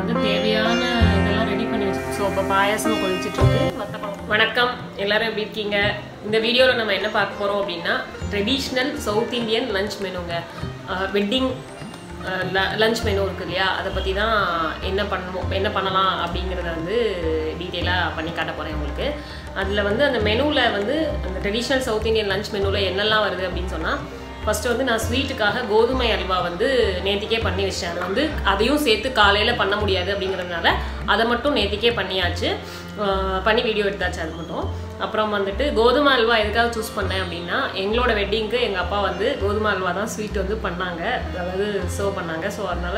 வந்து தேவையான இதெல்லாம் ரெடி பண்ணி வச்சு ஸோ இப்போ பாயாசம் கொதிச்சிட்டு இருக்கு வத்தப்பழம் வணக்கம் எல்லாரும் எப்படி இருக்கீங்க இந்த வீடியோவில் நம்ம என்ன பார்க்க போகிறோம் அப்படின்னா ட்ரெடிஷ்னல் சவுத் இந்தியன் லஞ்ச் மெனுங்க வெட்டிங் லஞ்ச் மெனு இருக்கு இல்லையா அதை பற்றி தான் என்ன பண்ணுவோம் என்ன பண்ணலாம் அப்படிங்கிறத வந்து டீட்டெயிலாக பண்ணி காட்ட போகிறேன் உங்களுக்கு அதில் வந்து அந்த மெனுவில் வந்து அந்த ட்ரெடிஷ்னல் சவுத் இந்தியன் லஞ்ச் மெனுவில் என்னெல்லாம் வருது அப்படின்னு சொன்னால் ஃபஸ்ட்டு வந்து நான் ஸ்வீட்டுக்காக கோதுமை அல்வா வந்து நேத்திக்கே பண்ணி வச்சேன் அது வந்து அதையும் சேர்த்து காலையில் பண்ண முடியாது அப்படிங்கிறதுனால அதை மட்டும் நேத்திக்கே பண்ணியாச்சு ஆஹ் பண்ணி வீடியோ எடுத்தாச்சு அது மட்டும் அப்புறம் வந்துட்டு கோதுமை அல்வா எதுக்காக சூஸ் பண்ணேன் அப்படின்னா எங்களோட வெட்டிங்க்கு எங்கள் அப்பா வந்து கோதுமை அல்வா தான் ஸ்வீட் வந்து பண்ணாங்க அதாவது சர்வ் பண்ணாங்க ஸோ அதனால்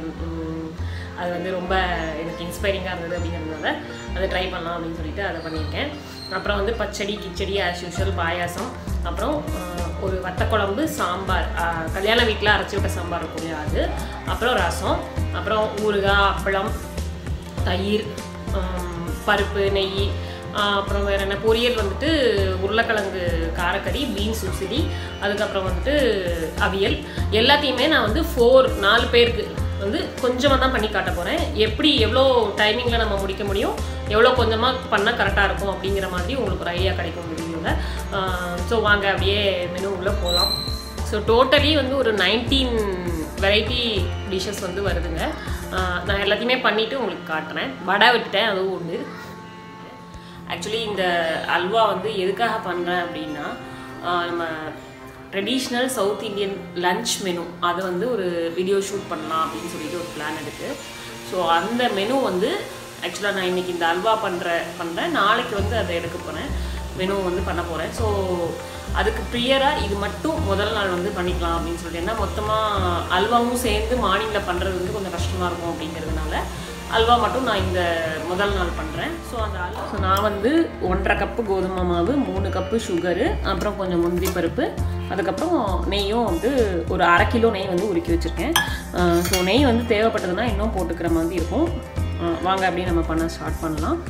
அது வந்து ரொம்ப எனக்கு இன்ஸ்பைரிங்காக இருந்தது அப்படிங்கிறதுனால அதை ட்ரை பண்ணலாம் அப்படின்னு சொல்லிட்டு அதை பண்ணியிருக்கேன் அப்புறம் வந்து பச்சடி கிச்சடி ஆஸ் யூஷுவல் பாயாசம் அப்புறம் ஆஹ், ஒரு வத்தக்குழம்பு சாம்பார் ஆஹ், கல்யாண வீட்டில் அரைச்சி விட்ட சாம்பார் இருக்கும் இல்லையா அது அப்புறம் ரசம் அப்புறம் ஊறுகாய் அப்பளம் தயிர் ஆம், பருப்பு நெய் ஆ, அப்புறம் வேறு என்ன பொரியல் வந்துட்டு உருளைக்கிழங்கு காரக்கறி பீன்ஸ் உசிரி அதுக்கப்புறம் வந்துட்டு அவியல் எல்லாத்தையுமே நான் வந்து ஃபோர் நாலு பேருக்கு வந்து கொஞ்சமாக தான் பண்ணி காட்ட போகிறேன் எப்படி எவ்வளோ டைமிங்கில் நம்ம முடிக்க முடியும் எவ்வளோ கொஞ்சமாக பண்ணால் கரெக்டாக இருக்கும் அப்படிங்கிற மாதிரி உங்களுக்கு ஒரு ஐடியா கிடைக்கும் இந்த வீடியோவில் ஸோ வாங்க அப்படியே மெனு உள்ளே போகலாம் ஸோ டோட்டலி வந்து ஒரு நைன்டீன் வெரைட்டி டிஷ்ஷஸ் வந்து வருதுங்க ஆஹ் நான் எல்லாத்தையுமே பண்ணிவிட்டு உங்களுக்கு காட்டுறேன் வடை விட்டுட்டேன் அதுவும் ஒன்று ஆக்சுவலி இந்த அல்வா வந்து எதுக்காக பண்ணுறேன் அப்படின்னா ஆஹ் நம்ம traditional South Indian lunch menu அது வந்து ஒரு வீடியோ ஷூட் பண்ணலாம் அப்படின்னு சொல்லிட்டு ஒரு பிளான் இருக்குது ஸோ அந்த மெனு வந்து ஆக்சுவலாக நான் இன்றைக்கி இந்த அல்வா பண்ணுற பண்ணுறேன் நாளைக்கு வந்து அதை எடுக்க போகிறேன் மெனு வந்து பண்ண போகிறேன் ஸோ அதுக்கு ப்ரியராக இது மட்டும் முதல் நாள் வந்து பண்ணிக்கலாம் அப்படின்னு சொல்லிட்டு ஏன்னா மொத்தமாக அல்வாவும் சேர்ந்து மார்னிங்கில் பண்ணுறது வந்து கொஞ்சம் கஷ்டமாக இருக்கும் அப்படிங்கிறதுனால அல்வா மட்டும் நான் இந்த முதல் நாள் பண்ணுறேன் ஸோ அந்த அல்வா ஸோ நான் வந்து ஒன்றரை கப்பு கோதுமை மாவு மூணு கப்பு சுகரு அப்புறம் கொஞ்சம் முந்திரி பருப்பு அதுக்கப்புறம் நெய்யும் வந்து ஒரு அரை கிலோ நெய் வந்து உருக்கி வச்சுருக்கேன் ஸோ நெய் வந்து தேவைப்பட்டதுன்னா இன்னும் போட்டுக்கிற மாதிரி இருக்கும் அஹ் வாங்க அப்படியே நம்ம பண்ண ஸ்டார்ட் பண்ணலாம்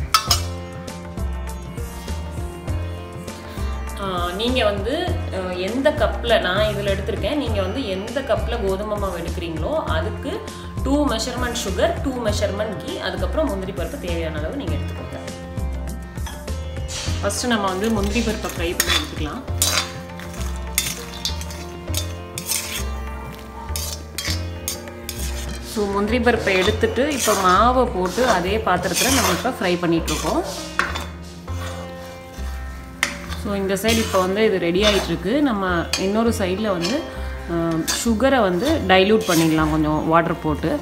நீங்கள் வந்து அஹ், எந்த கப்பில் நான் இதில் எடுத்திருக்கேன் நீங்கள் வந்து எந்த கப்பில் கோதுமை மாவு எடுக்கிறீங்களோ அதுக்கு two measurement sugar two measurement ghee அதுக்கப்புறம் முந்திரி பருப்பு தேவையான அளவு நீங்கள் எடுத்துக்கோங்க ஃபஸ்ட்டு நம்ம வந்து முந்திரி பருப்பை ஃப்ரை பண்ணி எடுத்துக்கலாம் ஸோ முந்திரி பருப்பை எடுத்துட்டு இப்போ மாவை போட்டு அதே பாத்திரத்தில் நம்ம இப்போ ஃப்ரை பண்ணிகிட்ருக்கோம் ஸோ இந்த சைடு இப்போ வந்து இது ரெடி ஆகிட்டுருக்கு நம்ம இன்னொரு சைடில் வந்து சுகரை வந்து டைல்யூட் பண்ணிடலாம் கொஞ்சம் வாட்டர் போட்டு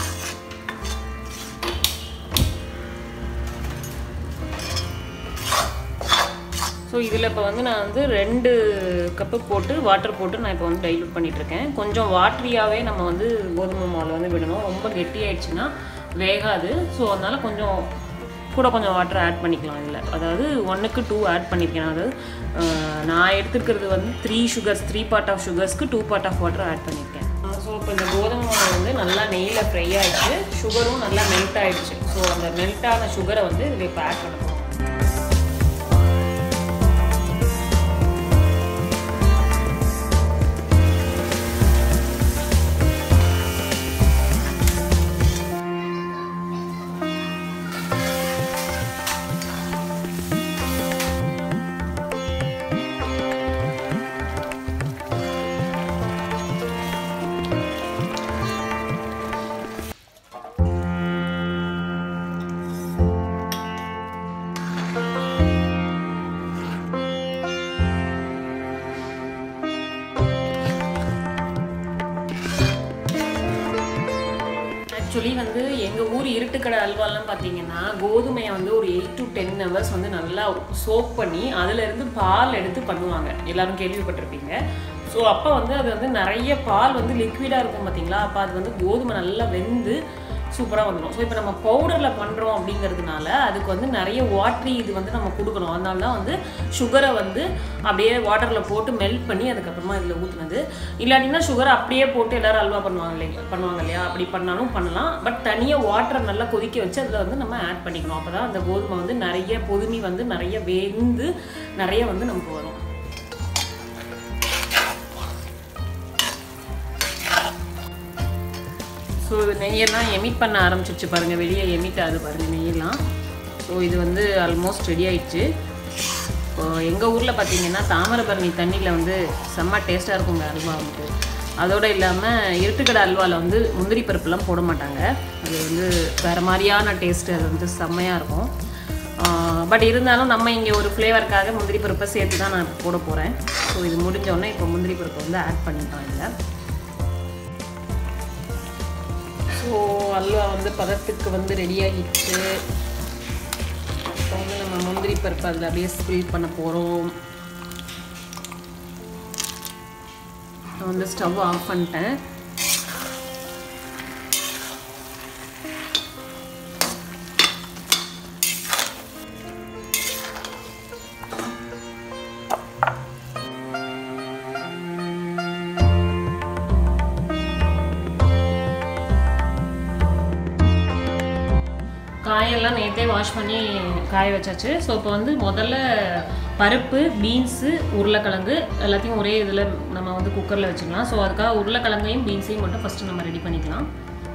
ஸோ இதில் இப்போ வந்து நான் வந்து ரெண்டு கப்பு போட்டு வாட்டர் போட்டு நான் இப்போ வந்து டைல்யூட் பண்ணிகிட்ருக்கேன் கொஞ்சம் வாட்ரியாகவே நம்ம வந்து கோதுமை மாவில் வந்து விடணும் ரொம்ப கெட்டி ஆயிடுச்சுன்னா வேகாது ஸோ அதனால் கொஞ்சம் கூட கொஞ்சம் வாட்டர் ஆட் பண்ணிக்கலாம் இதில் அதாவது ஒன்றுக்கு டூ ஆட் பண்ணியிருக்கேன் அதாவது அஹ், நான் எடுத்துருக்கிறது வந்து three sugars three part of சுகர்ஸ்க்கு two part of water add பண்ணியிருக்கேன் ஸோ இப்போ இந்த கோதுமை மாவு வந்து நல்லா நெய்யில் ஃப்ரை ஆயிடுச்சு சுகரும் நல்லா மெல்ட் ஆயிடுச்சு ஸோ அந்த மெல்ட்டான சுகரை வந்து இதில் இப்போ ஆட் பண்ண போகிறோம் ஆக்சுவலி வந்து எங்கள் ஊர் இருட்டுக்கடை அல்வாலாம் பார்த்தீங்கன்னா கோதுமையை வந்து ஒரு எயிட் டு டென் ஹவர்ஸ் வந்து நல்லா சோப் பண்ணி அதுலேருந்து பால் எடுத்து பண்ணுவாங்க எல்லாரும் கேள்விப்பட்டிருப்பீங்க ஸோ அப்போ வந்து அது வந்து நிறைய பால் வந்து லிக்விடாக இருக்கும் பார்த்தீங்களா அப்போ அது வந்து கோதுமை நல்லா வெந்து சூப்பராக வந்துடும் ஸோ இப்போ நம்ம பவுடரில் பண்ணுறோம் அப்படிங்கிறதுனால அதுக்கு வந்து நிறைய வாட்ரி இது வந்து நம்ம கொடுக்கணும் அதனால தான் வந்து சுகரை வந்து அப்படியே வாட்டரில் போட்டு மெல்ட் பண்ணி அதுக்கப்புறமா இதில் ஊற்றுனது இல்லாட்டினா சுகரை அப்படியே போட்டு எல்லாரும் அல்வா பண்ணுவாங்க இல்லையா பண்ணுவாங்க இல்லையா அப்படி பண்ணாலும் பண்ணலாம் பட் தனியாக வாட்டரை நல்லா கொதிக்க வச்சு அதில் வந்து நம்ம ஆட் பண்ணிக்கணும் அப்போ தான் அந்த கோதுமை வந்து நிறைய பொதுமி வந்து நிறைய வெந்து நிறைய வந்து நமக்கு வரும் ஸோ ஸோ இது நெய்யெல்லாம் எமிட் பண்ண ஆரம்பிச்சிருச்சு பாருங்கள் வெளியே எமிட் ஆகுது பாருங்கள் நெய்யெல்லாம் ஸோ இது வந்து ஆல்மோஸ்ட் ரெடி ஆயிடுச்சு இப்போ எங்கள் ஊரில் பார்த்தீங்கன்னா தாமிரபரணி தண்ணியில் வந்து செம்ம டேஸ்ட்டாக இருக்குங்க அல்வா வந்து அதோடு இல்லாமல் இருட்டுக்கடை அல்வாவில் வந்து முந்திரி பருப்புலாம் போட மாட்டாங்க அது வந்து வேறு மாதிரியான டேஸ்ட்டு அது வந்து செம்மையாக இருக்கும் பட் இருந்தாலும் நம்ம இங்கே ஒரு ஃப்ளேவருக்காக முந்திரி பருப்பை சேர்த்து தான் நான் இப்போ போட போகிறேன் ஸோ இது முடிஞ்சோடனே இப்போ முந்திரி பருப்பை வந்து ஆட் பண்ணிட்டோம் இதில் ஸோ அல்வா வந்து பதத்துக்கு வந்து ரெடி ஆகிடுச்சு இப்போ வந்து நம்ம முந்திரி பருப்பு அதில் அப்படியே ஸ்பில் பண்ண போகிறோம் நான் வந்து ஸ்டவ் ஆஃப் பண்ணிட்டேன் காயெல்லாம் நேற்றே வாஷ் பண்ணி காய வச்சாச்சு ஸோ இப்போ வந்து முதல்ல பருப்பு பீன்ஸு உருளைக்கிழங்கு எல்லாத்தையும் ஒரே இதில் நம்ம வந்து குக்கரில் வச்சுக்கலாம் ஸோ அதுக்காக உருளைக்கிழங்கையும் பீன்ஸையும் மட்டும் ஃபஸ்ட்டு நம்ம ரெடி பண்ணிக்கலாம்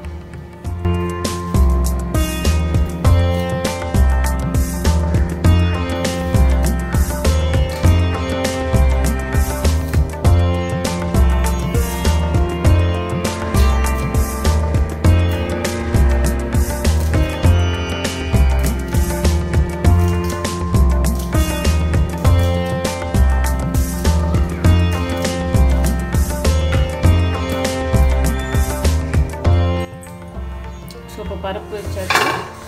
ஸோ இப்போ பருப்பு வச்சாச்சு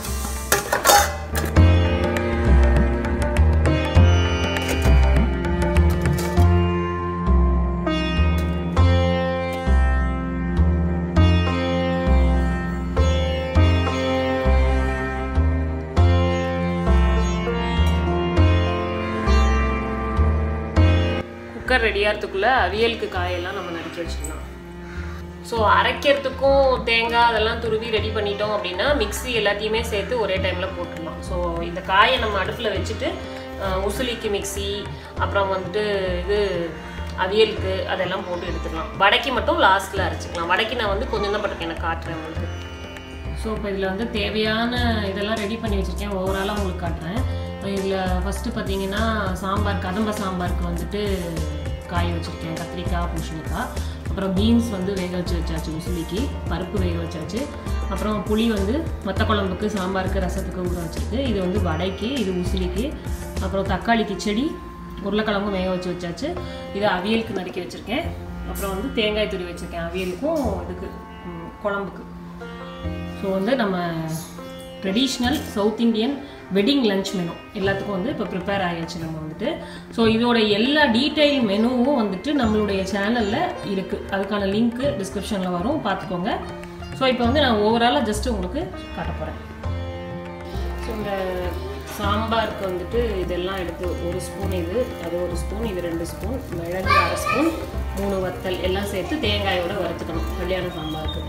குக்கர் ரெடியாகிறதுக்குள்ளே அவியலுக்கு காயெல்லாம் நம்ம நறுக்கி வச்சுக்கலாம் ஸோ அரைக்கிறதுக்கும் தேங்காய் அதெல்லாம் துருவி ரெடி பண்ணிட்டோம் அப்படின்னா மிக்ஸி எல்லாத்தையுமே சேர்த்து ஒரே டைமில் போட்டுடலாம் ஸோ இந்த காயை நம்ம அடுப்பில் வச்சுட்டு அஹ், உசிலிக்கு மிக்ஸி அப்புறம் வந்துட்டு இது அவியலுக்கு அதெல்லாம் போட்டு எடுத்துக்கலாம் வடைக்கு மட்டும் லாஸ்ட்டில் அரைச்சிக்கலாம் வடைக்கு நான் வந்து கொஞ்சம் தான் பட்டு எனக்கு காட்டுறேன் உங்களுக்கு ஸோ இப்போ இதில் வந்து தேவையான இதெல்லாம் ரெடி பண்ணி வச்சுருக்கேன் ஓவராலாக உங்களுக்கு காட்டுறேன் இதில் ஃபஸ்ட்டு பார்த்தீங்கன்னா சாம்பார் கதம்ப சாம்பாருக்கு வந்துட்டு காய வச்சுருக்கேன் கத்திரிக்காய் பூசணிக்காய் அப்புறம் பீன்ஸ் வந்து வேக வச்சு வச்சாச்சு உசிலிக்கு பருப்பு வேக வச்சாச்சு அப்புறம் புளி வந்து வத்த குழம்புக்கு சாம்பாருக்கு ரசத்துக்கு ஊற வச்சிருக்கு இது வந்து வடைக்கு இது உசிலிக்கு அப்புறம் தக்காளி கிச்சடி உருளைக்கிழங்கும் வேக வச்சு வச்சாச்சு இது அவியலுக்கு நறுக்கி வச்சுருக்கேன் அப்புறம் வந்து தேங்காய் துரி வச்சுருக்கேன் அவியலுக்கும் இதுக்கு ம், குழம்புக்கு ஸோ வந்து நம்ம traditional South Indian wedding lunch menu எல்லாத்துக்கும் வந்து இப்போ ப்ரிப்பேர் ஆகியாச்சு நம்ம வந்துட்டு ஸோ இதோட எல்லா டீட்டெயில் மெனுவும் வந்துட்டு நம்மளுடைய சேனலில் இருக்குது அதுக்கான லிங்க்கு டிஸ்கிரிப்ஷனில் வரும் பார்த்துக்கோங்க ஸோ இப்போ வந்து நான் ஓவராலாக ஜஸ்ட் உங்களுக்கு காட்ட போகிறேன் ஸோ இந்த சாம்பாருக்கு வந்துட்டு இதெல்லாம் எடுத்து ஒரு ஸ்பூன் இது அது ஒரு ஸ்பூன் இது ரெண்டு ஸ்பூன் மிளகு அரை ஸ்பூன் மூணு வத்தல் எல்லாம் சேர்த்து தேங்காயோட வறுத்துக்கணும் கல்யாண சாம்பாருக்கு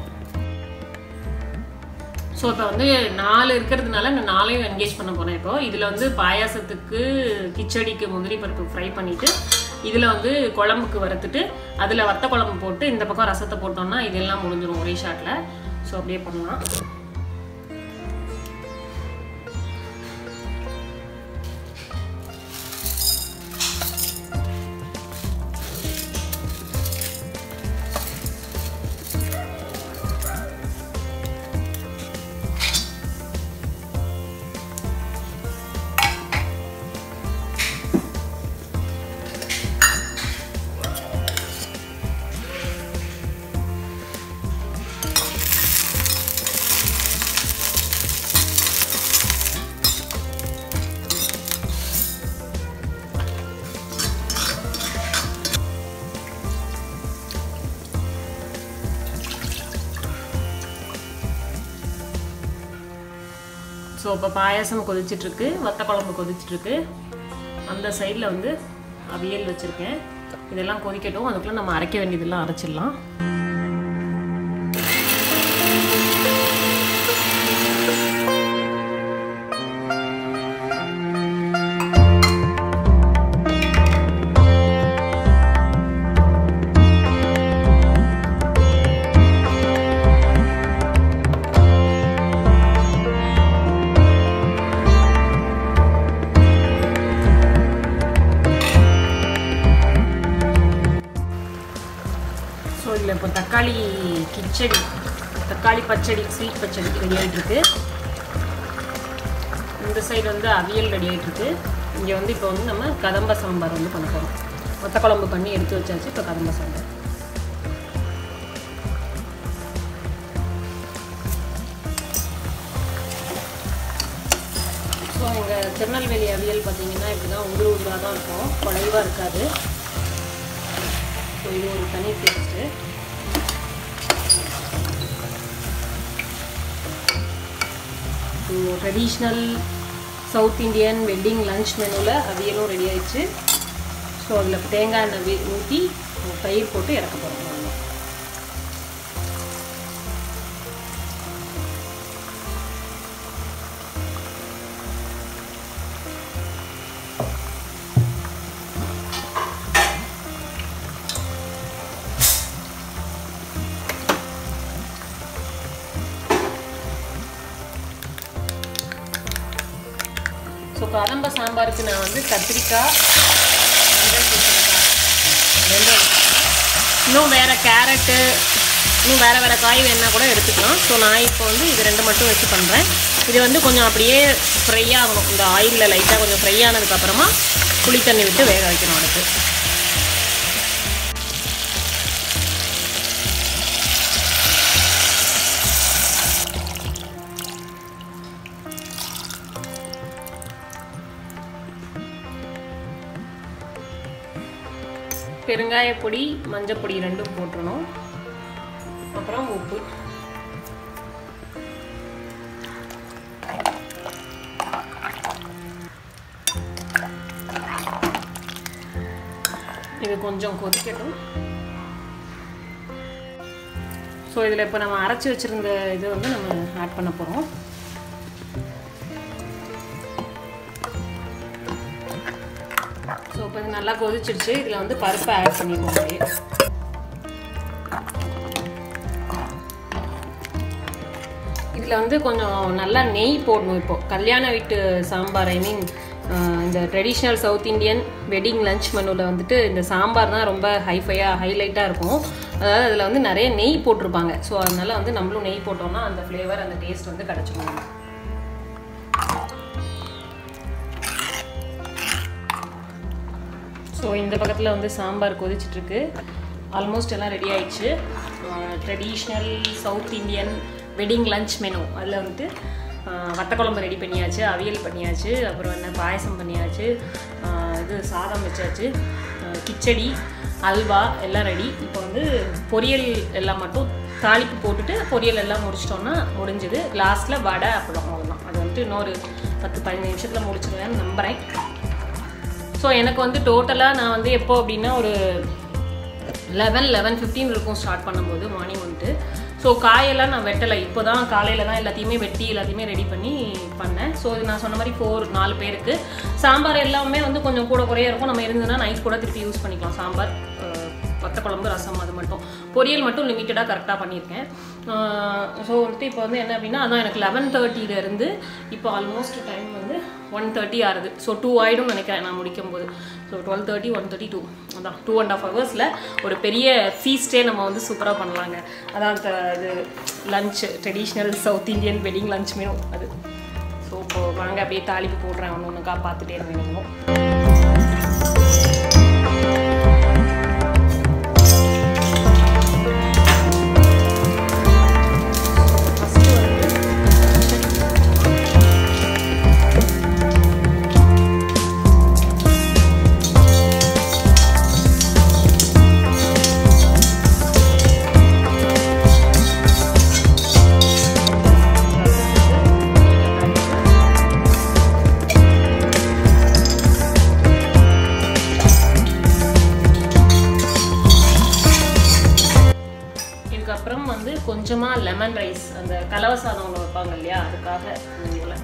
ஸோ இப்போ வந்து நாலு இருக்கிறதுனால நான் நாளையும் என்கேஜ் பண்ண போகிறேன் இப்போ இதில் வந்து பாயாசத்துக்கு கிச்சடிக்கு முந்திரி பருப்பு ஃப்ரை பண்ணிவிட்டு இதில் வந்து குழம்புக்கு வறுத்துட்டு அதில் வத்த குழம்பு போட்டு இந்த பக்கம் ரசத்தை போட்டோம்னா இதெல்லாம் முடிஞ்சிடும் ஒரே ஷாட்டில் ஸோ அப்படியே பண்ணலாம் ஸோ இப்போ பாயாசம் கொதிச்சிட்ருக்கு வத்த குழம்பு கொதிச்சிட்ருக்கு அந்த சைடில் வந்து அவியல் வச்சுருக்கேன் இதெல்லாம் கொதிக்கட்டும் அதுக்குள்ளே நம்ம அரைக்க வேண்டியதெல்லாம் அரைச்சிடலாம் இதில் இப்போ தக்காளி கிச்சடி தக்காளி பச்சடி ஸ்வீட் பச்சடி ரெடி ஆகிட்டுருக்கு இந்த சைடு வந்து அவியல் ரெடி ஆகிட்டுருக்கு இங்கே வந்து இப்போ வந்து நம்ம கதம்ப சாம்பார் வந்து பண்ண போகிறோம் ஒத்த குழம்பு பண்ணி எடுத்து வச்சாச்சு இப்போ கதம்ப சாம்பார் ஸோ எங்கள் திருநெல்வேலி அவியல் பார்த்தீங்கன்னா இப்படி தான் உதிர உதிராக தான் இருக்கும் குறைவாக இருக்காது ஸோ இது ஒரு தனி taste so traditional South Indian wedding lunch மெனுவில் அவியலும் ரெடி ஆயிடுச்சு ஸோ அதில் தேங்காய் எண்ணெய் ஊற்றி தயிர் போட்டு இறக்க போகிறோம் ஸோ கதம்ப சாம்பாருக்கு நான் வந்து கத்திரிக்காய் வெங்காயம் பூசணிக்காய் ரெண்டும் எடுத்துக்கிறேன். இன்னும் வேறு கேரட்டு இன்னும் வேறு வேறு காய் வேணா கூட எடுத்துக்கலாம் ஸோ நான் இப்போ வந்து இது ரெண்டு மட்டும் வச்சு பண்ணுறேன் இது வந்து கொஞ்சம் அப்படியே ஃப்ரை ஆகணும் இந்த ஆயிலில் லைட்டாக கொஞ்சம் ஃப்ரை ஆனதுக்கப்புறமா புளி தண்ணி விட்டு வேக வைக்கணும் அடுத்து பெருங்காயப்பொடி மஞ்சப்பொடி ரெண்டும் போட்டுறணும் அப்புறம் உப்பு இது கொஞ்சம் கொதிக்கட்டும் ஸோ இதில் இப்போ நம்ம அரைச்சி வச்சுருந்த இது வந்து நம்ம ஆட் பண்ண போகிறோம் ஸோ இப்போ இது நல்லா கொதிச்சிருச்சு இதில் வந்து பருப்பை ஆட் பண்ணிடுவோம் அப்படியே இதில் வந்து கொஞ்சம் நல்லா நெய் போடணும் இப்போ கல்யாண வீட்டு சாம்பார் ஐ மீன் இந்த traditional South Indian wedding lunch மெனுவில் வந்துட்டு இந்த சாம்பார் தான் ரொம்ப ஹைஃபையாக ஹைலைட்டாக இருக்கும் அதாவது அதில் வந்து நிறைய நெய் போட்டிருப்பாங்க ஸோ அதனால வந்து நம்மளும் நெய் போட்டோம்னா அந்த ஃப்ளேவர் அந்த டேஸ்ட் வந்து கிடச்சிடும் ஸோ இந்த பக்கத்தில் வந்து சாம்பார் கொதிச்சிட்ருக்கு ஆல்மோஸ்ட் எல்லாம் ரெடி ஆயிடுச்சு traditional South Indian wedding lunch menu அதில் வந்துட்டு வத்த குழம்பு ரெடி பண்ணியாச்சு அவியல் பண்ணியாச்சு அப்புறம் என்ன பாயசம் பண்ணியாச்சு ஆஹ் இது சாதம் வச்சாச்சு ஆஹ் கிச்சடி அல்வா எல்லாம் ரெடி இப்போ வந்து பொரியல் எல்லாம் மட்டும் தாளிப்பு போட்டுட்டு பொரியல் எல்லாம் முடிச்சிட்டோம்னா முடிஞ்சுது லாஸ்ட்டில் வடை அப்பளம் அவ்வளோதான் அது வந்துட்டு இன்னொரு பத்து பதினஞ்சு நிமிஷத்தில் முடிச்சிடுவேன்னு நம்புகிறேன் ஸோ எனக்கு வந்து டோட்டலாக நான் வந்து எப்போ அப்படின்னா ஒரு லெவன் லெவன் ஃபிஃப்டீன் இருக்கும் ஸ்டார்ட் பண்ணும்போது மார்னிங் வந்துட்டு ஸோ காயெல்லாம் நான் வெட்டலை இப்போ தான் காலையில் தான் எல்லாத்தையுமே வெட்டி எல்லாத்தையுமே ரெடி பண்ணி பண்ணேன் ஸோ இது நான் சொன்ன மாதிரி ஃபோர் நாலு பேருக்கு சாம்பார் எல்லாமே வந்து கொஞ்சம் கூட குறைய இருக்கும் நம்ம இருந்ததுன்னா நைட் கூட திருப்பி யூஸ் பண்ணிக்கலாம் சாம்பார் அஹ், வத்த குழம்பு ரசம் அது மட்டும் பொரியல் மட்டும் லிமிட்டடாக கரெக்டாக பண்ணியிருக்கேன் ஸோ வந்துட்டு இப்போ வந்து என்ன அப்படின்னா அதான் எனக்கு லெவன் தேர்ட்டியிலேருந்து இப்போ ஆல்மோஸ்ட் டைம் வந்து ஒன் தேர்ட்டி ஆகுது ஸோ டூ ஆகிடும்னு நினைக்கிறேன் நான் முடிக்கும் போது so twelve thirty one thirty two அதான் டூ அண்ட் ஆஃப் ஹவர்ஸில் ஒரு பெரிய ஃபீஸ்டே நம்ம வந்து சூப்பராக பண்ணலாங்க அதான் அந்த இது lunch traditional South Indian wedding lunch menu அது ஸோ இப்போ வாங்க அப்படியே தாளிப்பு போடுறேன் ஒன்று ஒன்றுக்கா பார்த்துட்டே இருந்தீங்க ஃபஸ்ட்டு வந்து இதுக்கப்புறம் வந்து கொஞ்சமாக லெமன் ரைஸ் அந்த கலவை சாதம் ஒன்று வைப்பாங்க இல்லையா அதுக்காக இந்த இதில்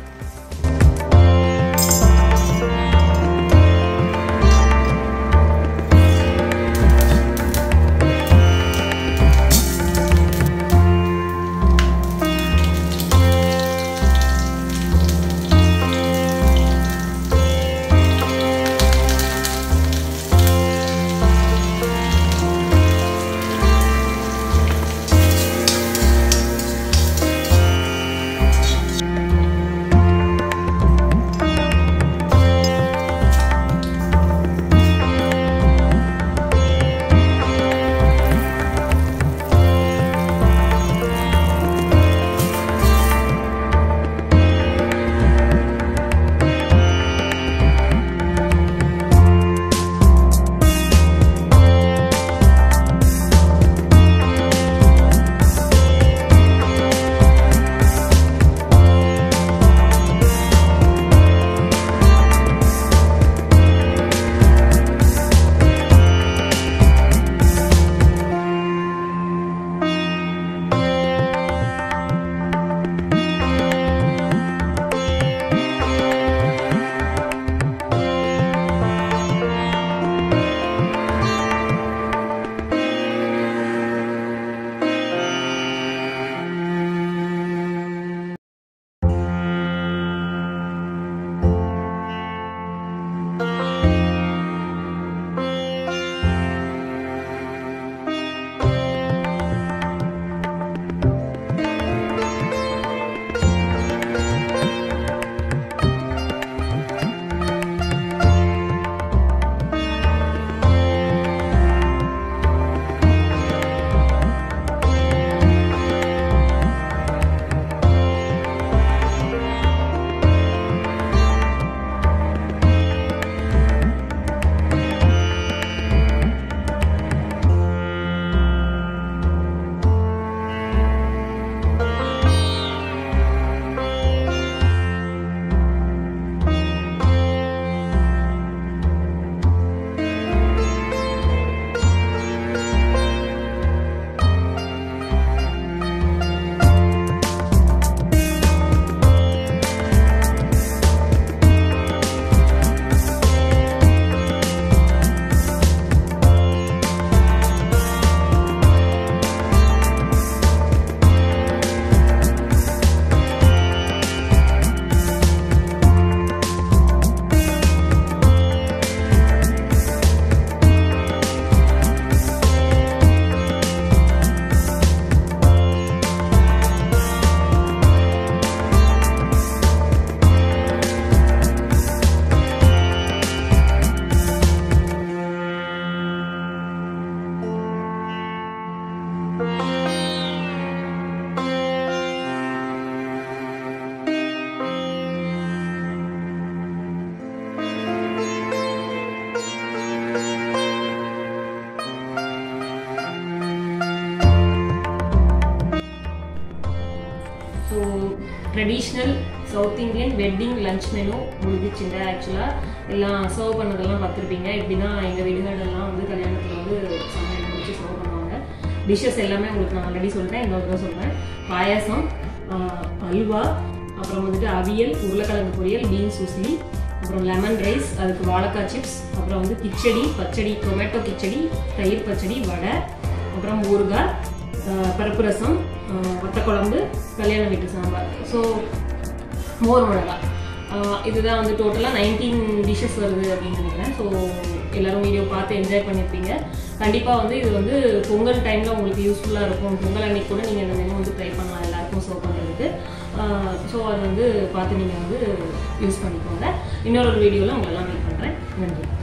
so traditional South Indian wedding lunch menu முடிஞ்சிச்சுங்க ஆக்சுவலாக எல்லாம் சர்வ் பண்ணதெல்லாம் பார்த்துருப்பீங்க இப்படி தான் எங்கள் வீடுகளெல்லாம் வந்து கல்யாணத்தில் வந்து சமையல் முடிச்சு சர்வ் பண்ணுவாங்க டிஷ்ஷஸ் எல்லாமே உங்களுக்கு நான் ஆல்ரெடி சொல்லிட்டேன் இன்னொரு தடவை சொல்கிறேன் பாயாசம் ஆஹ், அல்வா அப்புறம் வந்துட்டு அவியல் உருளைக்கிழங்கு பொரியல் பீன்ஸ் உசிலி அப்புறம் லெமன் ரைஸ் அதுக்கு வாழைக்காய் சிப்ஸ் அப்புறம் வந்து கிச்சடி பச்சடி டொமேட்டோ கிச்சடி தயிர் பச்சடி வடை அப்புறம் ஊறுகாய் ஆஹ் பருப்பு ரசம் ஆஹ் வத்தக்குழம்பு கல்யாண வீட்டு சாம்பார் ஸோ மோர் மிளகாய் ஆஹ் இதுதான் வந்து டோட்டலாக நைன்டீன் டிஷ்ஷஸ் வருது அப்படின்னு நினைக்கிறேன் ஸோ எல்லாரும் வீடியோ பார்த்து என்ஜாய் பண்ணியிருப்பீங்க கண்டிப்பாக வந்து இது வந்து பொங்கல் டைமில் உங்களுக்கு யூஸ்ஃபுல்லாக இருக்கும் பொங்கல் அன்னைக்கு கூட நீங்கள் இந்த மெனு வந்து ட்ரை பண்ணலாம் எல்லாருக்கும் சர்வ் பண்ணுறதுக்கு ஸோ அது வந்து பார்த்து நீங்கள் வந்து யூஸ் பண்ணிக்கோங்க இன்னொரு வீடியோவில் உங்களெல்லாம் மீட் பண்ணுறேன் நன்றி